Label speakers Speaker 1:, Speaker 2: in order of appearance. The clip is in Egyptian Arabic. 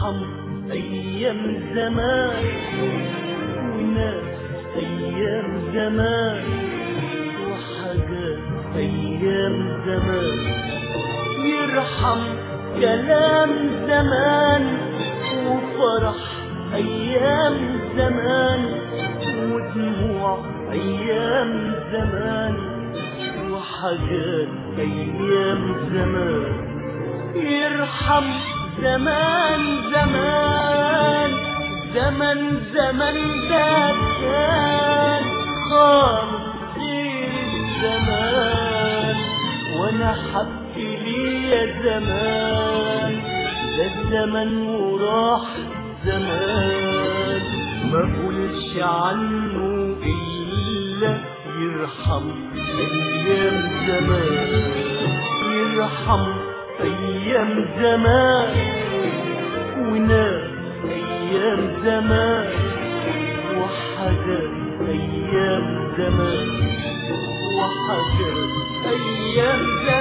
Speaker 1: يرحم أيام زمان وناس أيام زمان وحاجات أيام زمان يرحم كلام زمان وفرح أيام زمان ودموع أيام زمان وحاجات أيام زمان يرحم زمان زمان زمن زمن ده كان خالص غير الزمان وانا حبي ليا زمان ده الزمن وراح زمان ما قولش عنه الا يرحم ايام زمان يرحم ايام زمان وناس ايام زمان وحاجات ايام زمان وحاجات ايام زمان